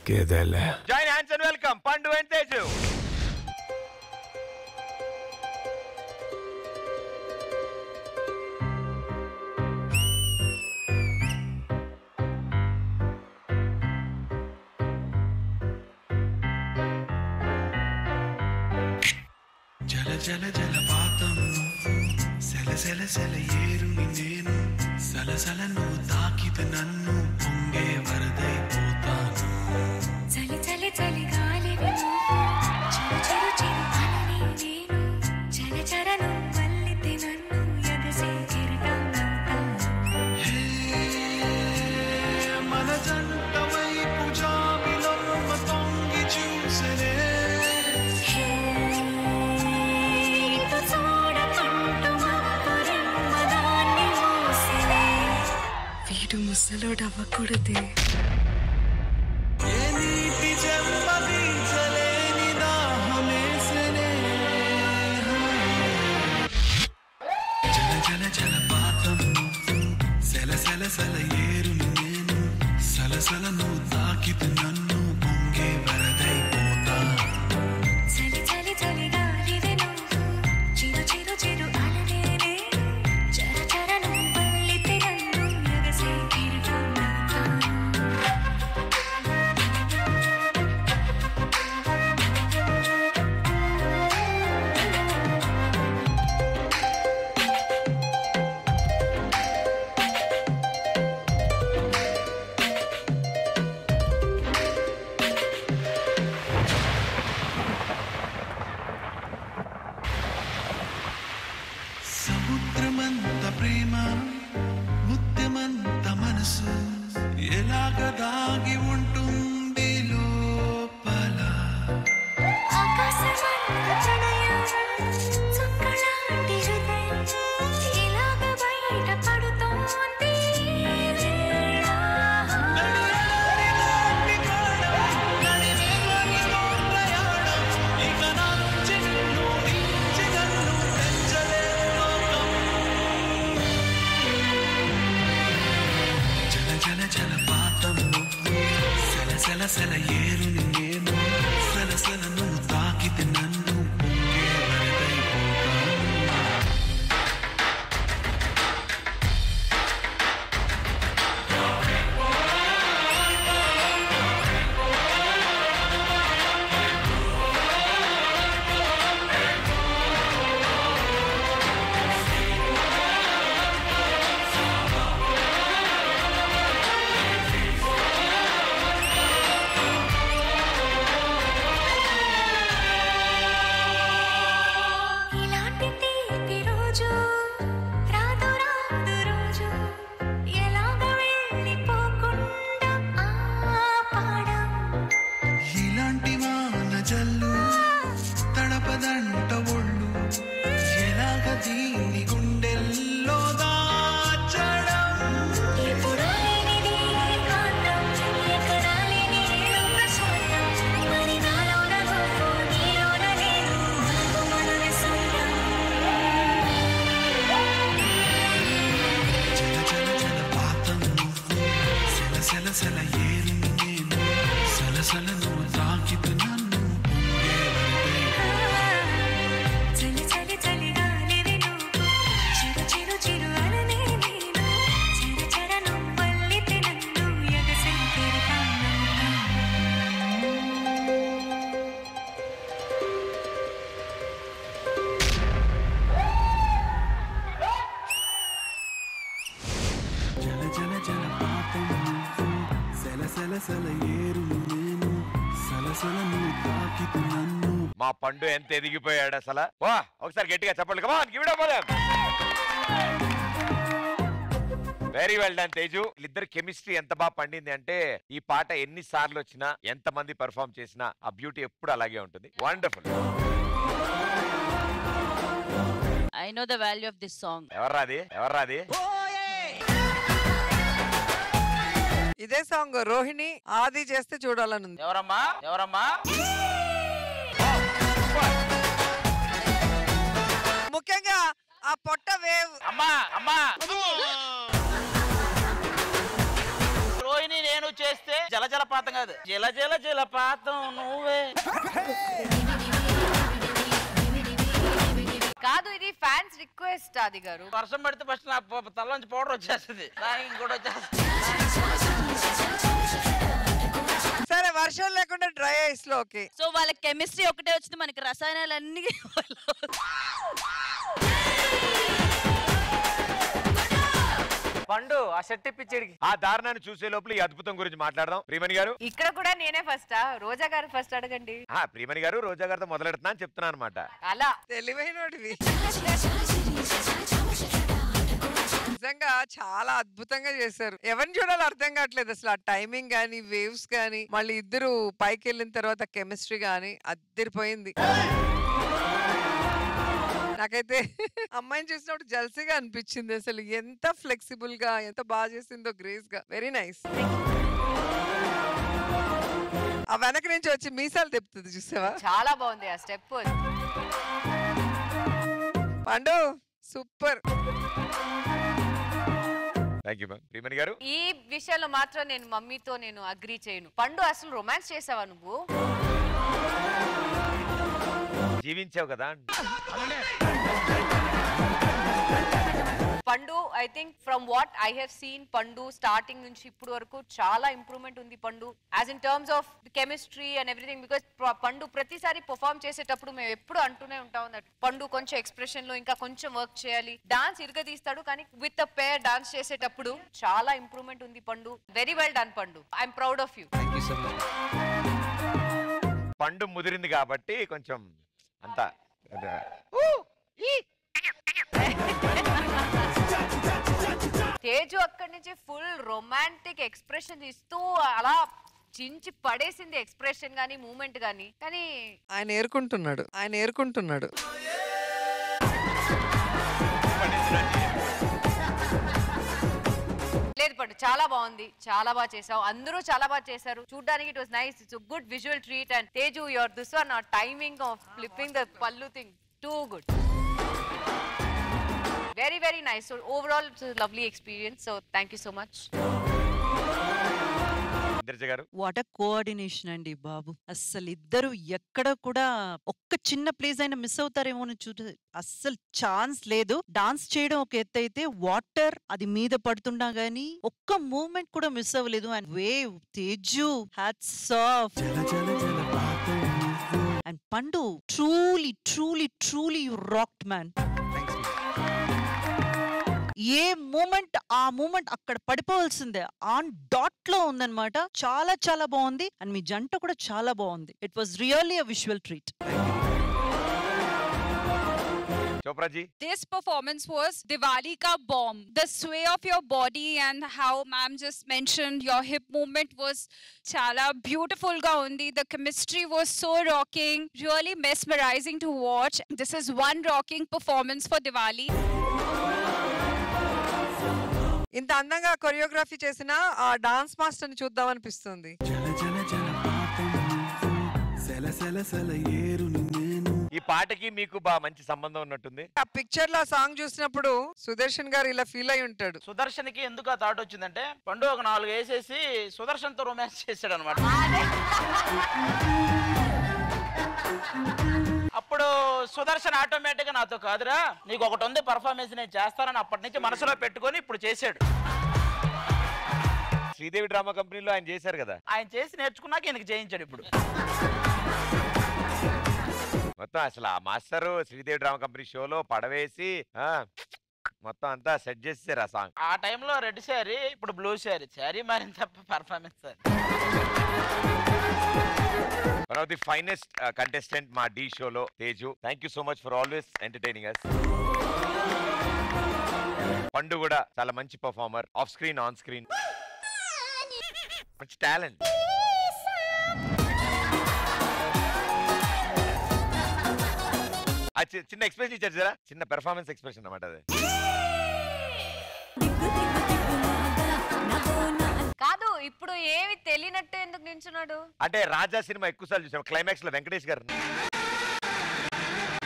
దొరికేదేలే join hands and welcome Pandu and Teju జల జల జలపాతం నువ్వు సెల సెల సెల ఏరుని నేను సలసల నువ్వు తాకితే నన్ను పొంగే వరదైపోతాను చలి చలి చలి గాలివి చిరు చిరు చిరు అలనే నేను చర చరను వల్లితే నన్ను ఎగసే కెరటాలవుతాను హే, మన జంట వైపు జాబిలమ్మ తొంగి చూసనే హే ఇటు చూడకుంటూ మబ్బురెమ్మదాన్ని మూసినే వీడు ముసలోడవ్వకూడదే ఏ నీటి జన్మదించలేని దాహమేసనే జల జల జలపాతం నువ్వు సెల సెల సెల ఏరుని నేను సలసల నువ్వు తాకితే నన్ను పొంగే వరదైపోతా చలి చలి చలి గాలివి నువ్వు చిరు చిరు చిరు అలనే నేను చర చరను వల్లితే నన్ను ఎగసే కెరటాలవుతాను సముద్రమంత ప్రేమ ముత్యమంత మనసు ఎలాగ దాగి ఉంటుంది లోపల ఆకాశమంత ప్రణయం చుక్కలాంటి హృదయం ఇలాగ బయట పడుతోంది ఈ వేళ. నడియాడి నాటి కాలం, నడివేగంలో ప్రయాణం, ఇక నా నుంచి నిన్ను నిలిచి నన్ను పెంచలే లోకం. జల జల జలపాతం నువ్వు సెల సెల సెల ఏరుని నేను సెల సెల నువ్వు తాకితే నన్ను పొంగే వరదైపోతాను ఇలాంటి తీపి రోజు రాదు రాదు రోజు ఎలాగ వెళ్ళిపోకుండా ఆపడం ఇలాంటి వాన జల్లు తడపదంట ఒళ్ళు ఎలాగ దీని గుండెల్లో దాచడం ఎప్పుడు లేనిది కాంతం ఎక్కడా లేని ఏదో ప్రశాంతం మరి నాలోన నువ్వు నీలోన నేను మనకు మనమే సొంతం జల జల జల పాతం నువ్వు సెల సెల సెల ఏరుని నేను సలసల నువ్వు తాకితే నన్ను పొంగే వరదైపోతాను. చలి చలి చలి గాలివి నువ్వు చిరు చిరు చిరు అలనే నేను చర చర నువ్వల్లితే నన్ను ఎగసే కెరటాలవుతాను జల జల జల పాతం నువ్వు సెల సెల సెల ఏరుని నేను సలసల నువ్వు తాకితే నన్ను మా పండు ఎంత ఎదిగిపోయాడు అసలు వా ఒకసారి గట్టిగా చెప్పండి కమా గివిడ పోదాం వెరీ వెల్ డన్ తేజు వీళ్ళిద్దరు కెమిస్ట్రీ ఎంత బాగా పండింది అంటే ఈ పాట ఎన్ని సార్లు వచ్చినా ఎంత మంది పెర్ఫామ్ చేసినా ఆ బ్యూటీ ఎప్పుడు అలాగే ఉంటుంది wonderful I know the value of this song. ఎవర్రాది ఎవర్రాది ఇదే సాంగ్ రోహిణి ఆది చేస్తే చూడాలనుంది ఎవరమ్మా ఎవరమ్మా ముఖ్యంగా ఆ పొట్ట వేవ్ అమ్మా అమ్మా రోహిణి నేను చే వేస్తే జల జలపాతం కాదు జల జల జలపాతం నువ్వే కాదు ఇది ఫ్యాన్స్ రిక్వెస్ట్ ఆది గారు వర్షం పడితే ఫస్ట్ నా ప- తలలోంచి పౌడర్ వచ్చేస్తుంది దానికి ఇంకోటి వచ్చేస్తుంది సరే వర్షం లేకుండా డ్రై ఐస్ లో ఓకే సో వాళ్ళ కెమిస్ట్రీ ఒకటే వచ్చింది మనకి రసాయనాలు అన్ని పండు ఆ షర్ట్ ఇప్పించేడికి ఆ దారుణాన్ని చూసే లోపల ఈ అద్భుతం గురించి మాట్లాడదాం ప్రియమణి గారు ఇక్కడ కూడా నేనే ఫస్టా రోజా గారు ఫస్ట్ అడగండి ఆ ప్రియమణి గారు రోజా గారితో మొదలెడుతున్నా అని చెప్తున్నాను అనమాట అలా తెలివైనడివి నిజంగా చాలా అద్భుతంగా చేశారు ఎవరిని చూడాలో అర్థం కావట్లేదు అసలు ఆ టైమింగ్ గానీ వేవ్స్ గానీ మళ్ళీ ఇద్దరు పైకి వెళ్ళిన తర్వాత కెమిస్ట్రీ గానీ అద్దరిపోయింది నాకైతే అమ్మాయిని చూసినప్పుడు జల్సీగా అనిపించింది అసలు ఎంత ఫ్లెక్సిబుల్ గా ఎంత బాగా చేసిందో గ్రేస్ గా వెరీ నైస్ ఆ వెనక నుంచి వచ్చి మీసాలు తెప్పుతుంది చూసావా చాలా బాగుంది ఆ step Pandu super thank you ma'am Priyamani garu ఈ విషయంలో మాత్రం నేను మమ్మీతో నేను అగ్రీ చేయను పండు అసలు రొమాన్స్ చేసావా నువ్వు జీవించావు కదా Pandu I think from what I have seen Pandu starting నుంచి ఇప్పుడు వరకు చాలా ఇంప్రూవ్మెంట్ ఉంది Pandu as in terms of chemistry and everything because Pandu ప్రతిసారి పర్ఫామ్ చేసేటప్పుడు మేము ఎప్పుడు అంటూనే ఉంటాం that పండు కొంచెం ఎక్స్ప్రెషన్ లో ఇంకా కొంచెం వర్క్ చేయాలి డాన్స్ ఇరగదీస్తాడు కానీ విత్ అ పేర్ డాన్స్ చేసేటప్పుడు చాలా ఇంప్రూవ్మెంట్ ఉంది Pandu very well done Pandu I'm proud of you Pandu ముదిరింది కాబట్టి కొంచెం అంతా తేజు అక్కడి నుంచి ఫుల్ రొమాంటిక్ ఎక్స్ప్రెషన్ ఇస్తూ అలా చించి పడేసింది ఎక్స్ప్రెషన్ గానీ మూమెంట్ గానీ కానీ ఆయన ఏరుకుంటున్నాడు ఆయన ఏరుకుంటున్నాడు లేదు పండు చాలా బాగుంది చాలా బాగా చేసావు అందరూ చాలా బాగా చేశారు చూడడానికి it was nice it's good visual treat and Teju your this one ఆ timing of flipping the pallu thing too good very very nice so overall it's lovely experience so thank you so much Indraja garu what a coordination అండి బాబు అస్సలు ఇద్దరు ఎక్కడ కూడా ఒక్క చిన్న place అయినా miss అవుతారేమో అని చూడ అస్సలు ఛాన్స్ లేదు డాన్స్ చేయడం ఒక ఎత్తు అయితే వాటర్ అది మీద పడుతున్నా గానీ ఒక్క మూమెంట్ కూడా మిస్ అవ్వలేదు and wave Teju hats off and Pandu truly truly truly you rocked man ఏ మూమెంట్ ఆ మూమెంట్ అక్కడ పడిపోవాల్సిందే ఆన్ డాట్ లో ఉందన్నమాట చాలా చాలా బాగుంది అండ్ మీ జంట కూడా చాలా బాగుంది it was really a visual treat చోప్రాజీ This performance was Diwali ka bomb. The sway of your body and how ma'am just mentioned your hip movement was chala beautiful ga undi. The chemistry was so rocking, really mesmerizing to watch. This is one rocking performance for Diwali. ఇంత అందంగా choreography చేసిన ఆ dance master ని చూద్దాం అనిపిస్తుంది జల జల జలపాతం నువ్వు, సెల సెల సెల ఏరును నేను ఈ పాటకి మీకు బాగా మంచి సంబంధం ఉన్నట్టుంది ఆ పిక్చర్ లో సాంగ్ చూసినప్పుడు సుదర్శన్ గారు ఇలా ఫీల్ అయి ఉంటాడు సుదర్శన్కి ఎందుకు ఆ థాట్ వచ్చిందంటే పండు ఒక నాలుగు వేసేసి సుదర్శన్తో రొమాన్స్ చేశాడు అనమాట అప్పుడు సుదర్శన్ ఆటోమేటిక్ గా నాతో కాదురా నీకు ఒకటి ఉంది పర్ఫార్మెన్స్ నేను చేస్తానని అప్పటి నుంచి మనసులో పెట్టుకొని ఇప్పుడు చేశాడు శ్రీదేవి డ్రామా కంపెనీలో ఆయన చేశారు కదా ఆయన చేసి నేర్చుకున్నాక ఈయనకి చేయించాడు ఇప్పుడు మొత్తం అసలు ఆ మాస్టర్ శ్రీదేవి డ్రామా కంపెనీ షోలో పడవేసి ఆ, మొత్తం అంతా సెట్ చేసేసారు ఆ సాంగ్ ఆ టైంలో రెడ్ శారీ ఇప్పుడు బ్లూ శారీ శారీ మారింది తప్ప performance sir one of the finest contestant మా డి షోలో Teju thank you so much for always entertaining us Pandu కూడా చాలా మంచి performer off screen on screen మంచి టాలెంట్ చిన్న ఎక్స్ప్రెషన్ ఇచ్చారు జరా చిన్న పెర్ఫార్మెన్స్ ఎక్స్ప్రెషన్ అన్నమాట అది కాదు ఇప్పుడు ఏమి తెలియనట్టు ఎందుకు నించున్నాడు అంటే రాజా సినిమా ఎక్కువ సార్లు చూసాం క్లైమాక్స్ లో వెంకటేష్ గారు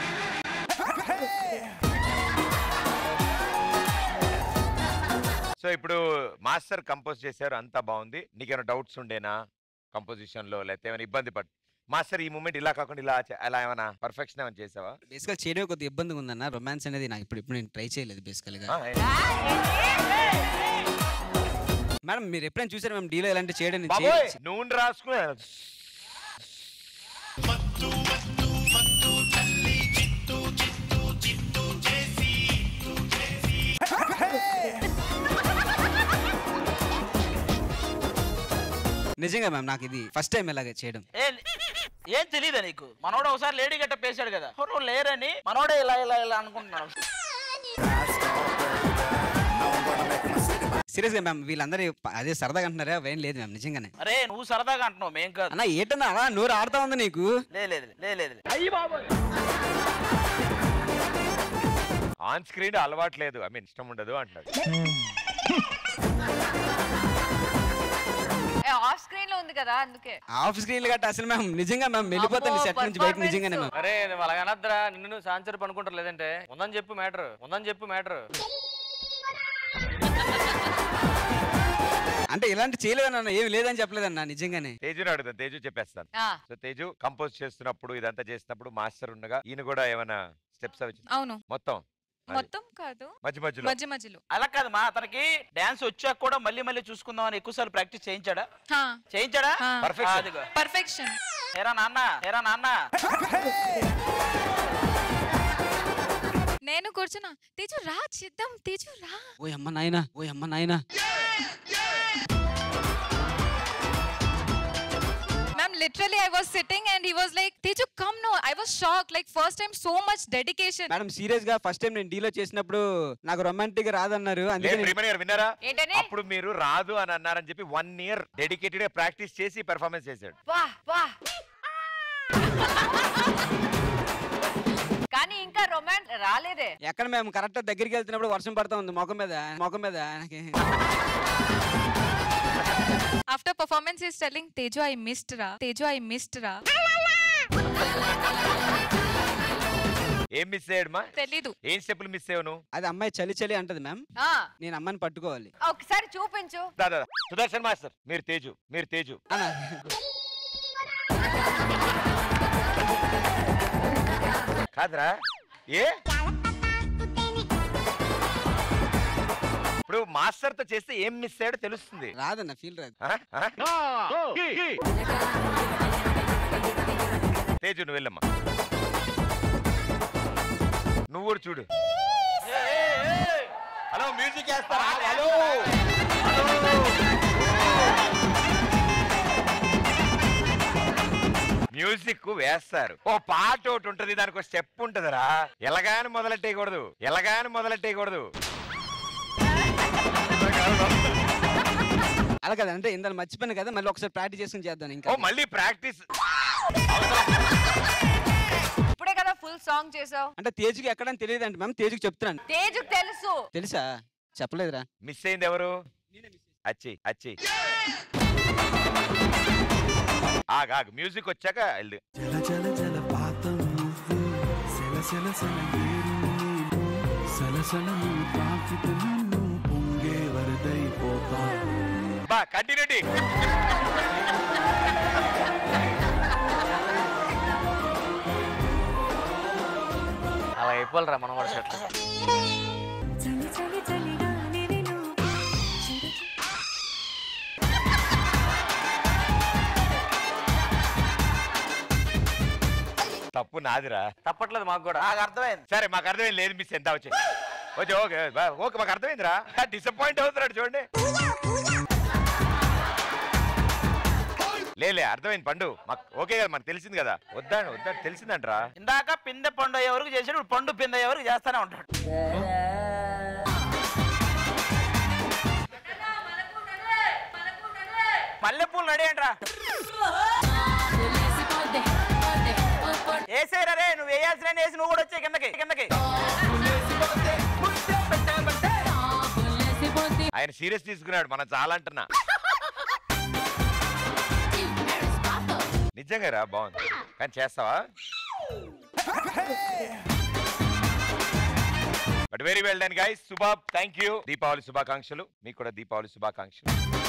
సో ఇప్పుడు మాస్టర్ కంపోజ్ చేశారు అంతా బాగుంది నీకేమైనా డౌట్స్ ఉండేనా కంపోజిషన్ లో లేకపోతే ఏమైనా ఇబ్బంది పడ్ మాస్టర్ ఈ మూమెంట్ ఇలా కాకుండా ఇలా చే- అలా ఏమైనా పర్ఫెక్షన్ ఏమైనా చేసావా బేసికల్ చేయడం కొద్దిగా ఇబ్బందిగా ఉందన్న రొమాన్స్ అనేది నాకు ఇప్పుడు ఇప్పుడు నేను ట్రై చేయలేదు బేసికల్ గా ఆ, ఏ- మేడం మీరు ఎప్పుడైనా చూసారు మేము డీలో ఇలాంటి చేయడం నేను బాబోయ్ చేయ- నూనె రాసుకుని నిజంగా మ్యామ్ నాకు ఇది ఫస్ట్ టైం ఇలాగ చేయడం ఏ ఏం తెలియదా నీకు మనోడు ఒకసారి లేడీ గట్ట పేశాడు కదా ఎవరు లేరని మనోడే ఇలా ఇలా ఇలా అనుకుంటున్నాడు సీరియస్ గా మ్యామ్ వీళ్ళందరూ ప- అదే సరదాగా అంటున్నారా ఏం లేదు మ్యామ్ నిజంగానే అరే నువ్వు సరదాగా అంటున్నావు మేం కాదు అన్న ఏంటన్నా అలా నోరు ఆడుతా ఉంది నీకు లే లేదు లే లేదు ఆన్ స్క్రీన్ అలవాటు లేదు ఐ మీన్ ఇష్టం ఉండదు అంటున్నాడు ఆఫ్ స్క్రీన్ లో ఉంది కదా అందుకే ఆఫ్ స్క్రీన్ గట్ట అసలు మ్యామ్ నిజంగా మ్యామ్ వెళ్ళిపోతాను అమ్మో, సెట్ నుంచి బయట performance. నిజంగానే మ్యామ్ అరే నువ్వు అలాగనద్దురా నిన్ను నువ్వు సాంచర్ పనుకుంటారు లేదంటే ఉందని చెప్పు మ్యాటర్ ఉందని చెప్పు మ్యాటర్ అంటే ఇలాంటి చేయలేదన్న ఏమి లేదని చెప్పలేదన్న నిజంగానే తేజుని అడుగుతాను తేజు చెప్పేస్తాను ఆ, సో తేజు కంపోజ్ చేస్తున్నప్పుడు ఇదంతా చేసినప్పుడు మాస్టర్ ఉండగా ఈయన కూడా ఏమైనా స్టెప్స్ అవి అవును మొత్తం అది. మొత్తం కాదు మధ్య మధ్యలో మధ్య మధ్యలో అలా కాదు మా అతనికి డాన్స్ వచ్చాక కూడా మళ్ళీ మళ్ళీ చూసుకుందాం అని ఎక్కువసార్లు ప్రాక్టీస్ చేయించాడా హా, చేయించాడా హా. Perfection. అదిగో పర్ఫెక్షన్ ఏరా నాన్న ఏరా నాన్న నేను కూర్చున్నా తేజు రా చేద్దాం తేజు రా ఓ అమ్మ నాయనా ఓ అమ్మ నాయనా ma'am literally I was sitting and he was like Teju come no I was shock like first time so much dedication madam serious గా ఫస్ట్ టైం నేను డీలో చేసినప్పుడు నాకు రొమాంటిక్ రాదన్నారు అందుకే లేదు నేను- ప్రియమణి గారు విన్నారా ఏంటని అప్పుడు మీరు రాదు అని అన్నారని చెప్పి వన్ ఇయర్ డెడికేటెడ్ గా ప్రాక్టీస్ చేసి పెర్ఫార్మెన్స్ చేశాడు వా వా కానీ ఇంకా రొమాన్స్ రాలేదే ఎక్కడ మేము కరెక్ట్ దగ్గరికి వెళ్తున్నప్పుడు వర్షం పడతా ఉంది మొఖం మీద మొఖం మీద ఆయనకి after performance is telling Teju I missed రా తేజు ఐ మిస్డ్ రా ఏం మిస్ అయ్యాడు మా తెలీదు ఏం స్టెప్పులు మిస్ అయ్యావు నువ్వు అది అమ్మాయి చలి చలి అంటది మ్యామ్ ఆ, నేను అమ్మాయిని పట్టుకోవాలి ఒకసారి చూపించు దాదా సుదర్శన్ మాస్టర్ మీరు తేజు మీరు తేజు అన్న కాదురా ఏ ఇప్పుడు మాస్టర్ తో చేస్తే ఏం మిస్ అయ్యాడో తెలుస్తుంది రాదన్న ఫీల్ రాదు ఆ? ఆ? తేజు నువ్వు వెళ్ళమ్మా నువ్వు కూడా చూడు హలో మ్యూజిక్ వేస్తారా హలో మ్యూజిక్ వేస్తారు ఓ పాట ఒకటి ఉంటది దానికి ఒక స్టెప్ ఉంటదిరా ఎలాగాని మొదలెట్టేయకూడదు ఎలాగాని మొదలెట్టేయకూడదు అలా కదా అంటే ఇందాక మర్చిపోయాను కదా మళ్ళీ ఒకసారి ప్రాక్టీస్ చేసుకుని చేద్దాం ఓ ఇంకా మళ్ళీ ప్రాక్టీస్ ఇప్పుడే కదా ఫుల్ సాంగ్ చేసావు అంటే తేజుకి ఎక్కడని తెలియదు అంటే మ్యామ్ తేజుకి చెప్తున్నాను తేజుకు తెలుసు తెలుసా చెప్పలేదురా మిస్ అయింది ఎవరు అచ్చి అచ్చి ఆగు ఆగు మ్యూజిక్ వచ్చాక వెళ్ళు జల జల జల పాతం నువ్వు సెల సెల సెల ఏరు నేను సలసల నువ్వు తాకితే నన్ను పొంగే వరదైపోతా బా కంటిన్యూటీ అలా అయిపోవాలిరా మన వరుస చలి చలి చలిగా నిన్ను చిరు తప్పు నాదిరా తప్పట్లేదు మాకు కూడా నాకు అర్థమైంది సరే మాకు అర్థమైంది లేదు మిస్ ఎంత వచ్చి ఓకే ఓకే బా, ఓకే మాకు అర్థమైందిరా డిసప్పాయింట్ అవుతున్నాడు చూడండి లేలే అర్థమైంది పండు మాకు ఓకే కదా మనకు తెలిసింది కదా వద్దా వద్దా తెలిసిందంటరా ఇందాక పిందె పండు అయ్యే వరకు చేసాడు ఇప్పుడు పండు పిందె అయ్యే వరకు చేస్తానే ఉంటాడు మల్లెపూలు రెడీ అంటరా వేసేరా రే నువ్వు వేయాల్సిన వేసి నువ్వు కూడా వచ్చే కిందకి కిందకి ఆయన సీరియస్ తీసుకున్నాడు మనం చాలా అంటున్నా నిజంగా రా బాగుంది కానీ చేస్తావా but very well done guys శుభా థ్యాంక్ యూ దీపావళి శుభాకాంక్షలు మీకు కూడా దీపావళి శుభాకాంక్షలు